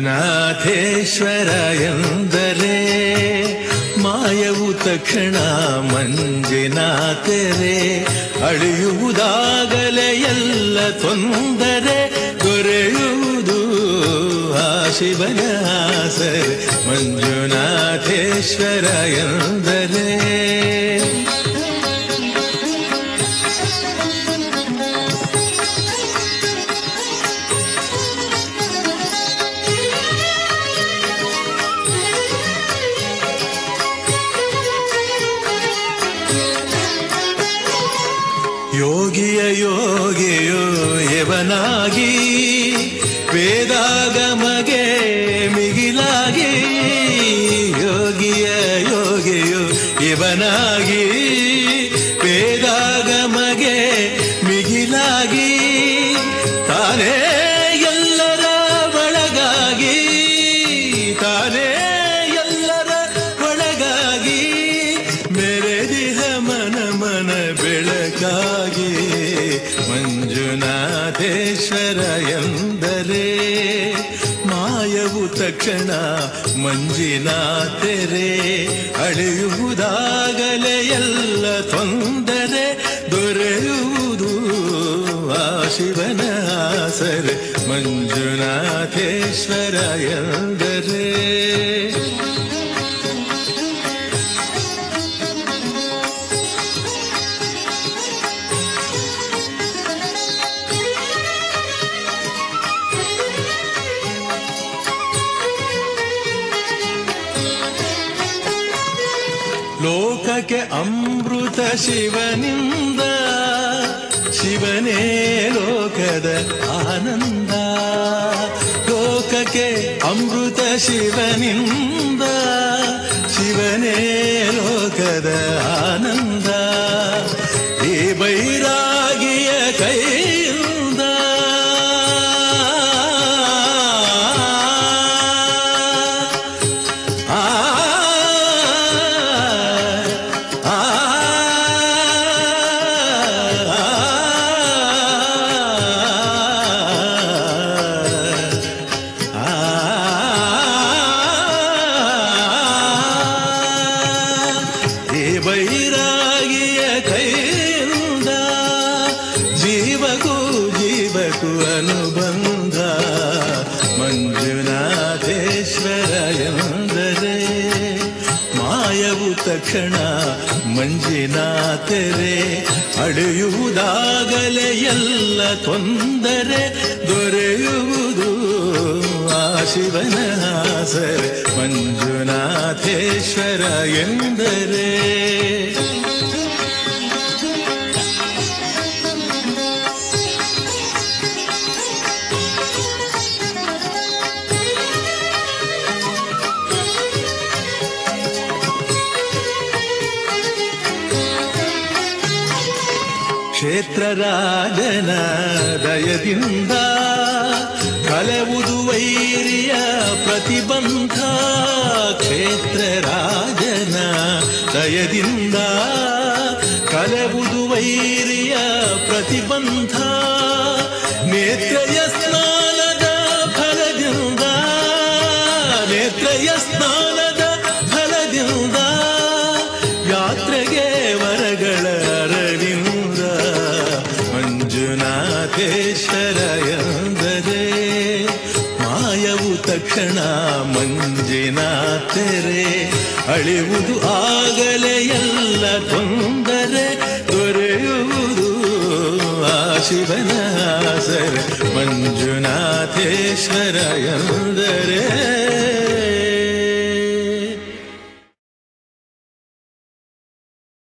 ಮಂಜುನಾಥೇಶ್ವರ ಎಂದರೆ ಮಾಯವು ತಕ್ಷಣ ಮಂಜಿನಾಥರೆ ಅಳಿಯುವುದಾಗಲೇ ಎಲ್ಲ ತೊಂದರೆ ದೊರೆಯುವುದು ಆ ಶಿವನ ಆಸರೆ ಮಂಜುನಾಥೇಶ್ವರ ಎಂದರೆ ಯೋಗಿಯ ಯೋಗಿಯೋ ಯವನಾಗಿ ವೇದಾಗಮಗೆ ಮಿಗಿಲಾಗಿ ಯೋಗಿಯ ಯೋಗಿಯೋ ಇವನಾಗಿ ವೇದಾಗಮಗೆ ಮಿಗಿಲಾಗಿ ತಾನೇ ಎಲ್ಲರ ಒಳಗಾಗಿ ತಾನೇ ಎಲ್ಲರ ಒಳಗಾಗಿ ಮೆರೆದಿಹ ಮನ ಮನ ಬೆಳಕಾಗಿ ಮಂಜುನಾಥೇಶ್ವರ ಎಂದರೆ ಮಾಯವು ತಕ್ಷಣ ಮಂಜಿನಾಥೆರೆ ಅಳೆಯುವುದಾಗಲೇ ಎಲ್ಲ ತೊಂದರೆ ದೊರೆಯುವುದು ಆ ಶಿವನ ಆಸರೆ ಮಂಜುನಾಥೇಶ್ವರ ಎಂದರೆ ಲೋಕಕ್ಕೆ ಅಮೃತ ಶಿವನಿಂದ ಶಿವನೇ ಲೋಕದ ಆನಂದ ಲೋಕಕ್ಕೆ ಅಮೃತ ಶಿವನಿಂದ ಶಿವನೇ ಲೋಕದ ಆನಂದ ಈ ಬೈರಾಗಿಯ ಕೈಯಿಂದ ಆ ಆ ಈ ಬೈರಾಗಿಯ ಕೈಯಿಂದ ಜೀವಕ್ಕೂ ಜೀವಕ್ಕೂ ಅನುಬಂಧ ಮಂಜುನಾಥೇಶ್ವರ ಎಂದರೆ ಮಾಯವು ತಕ್ಷಣ ಮಂಜಿನಾಥರೆ ಅಳೆಯುವುದಾಗಲೇ ಎಲ್ಲ ತೊಂದರೆ ದೊರೆಯುವುದು ಆ ಶಿವನ ಆಸರೆ ಮಂಜುನಾಥೇಶ್ವರ ಎಂದರೆ ಕ್ಷೇತ್ರ ರಾಜನ ದಯದಿಂದ ಕಲೆವುದು ವೈರಿಯ ಪ್ರತಿಬಂಧ ಕ್ಷೇತ್ರ ರಾಜನ ದಯದಿಂದ ಕಲೆವುದು ವೈರಿಯ ಪ್ರತಿಬಂಧ ನೇತ್ರಯ ಸ್ನಾನದ ಫಲದಿಂದ ನೇತ್ರಯ ಸ್ನಾನದ ಫಲದಿಂದ ಯಾತ್ರೆಗೆ ವರಗಳ ಅರವಿಂದ ಮಂಜುನಾಥೇಶ್ವರ ಎಂದರೆ ಮಾಯವು ತಕ್ಷಣ ಮಂಜಿನಾಥರೆ ಅಳಿವುದು ಆಗಲೇ ಎಲ್ಲ ತೊಂದರೆ ದೊರೆಯುವುದು ಆ ಶಿವನ ಆಸರೆ ಮಂಜುನಾಥೇಶ್ವರ ಎಂದರೆ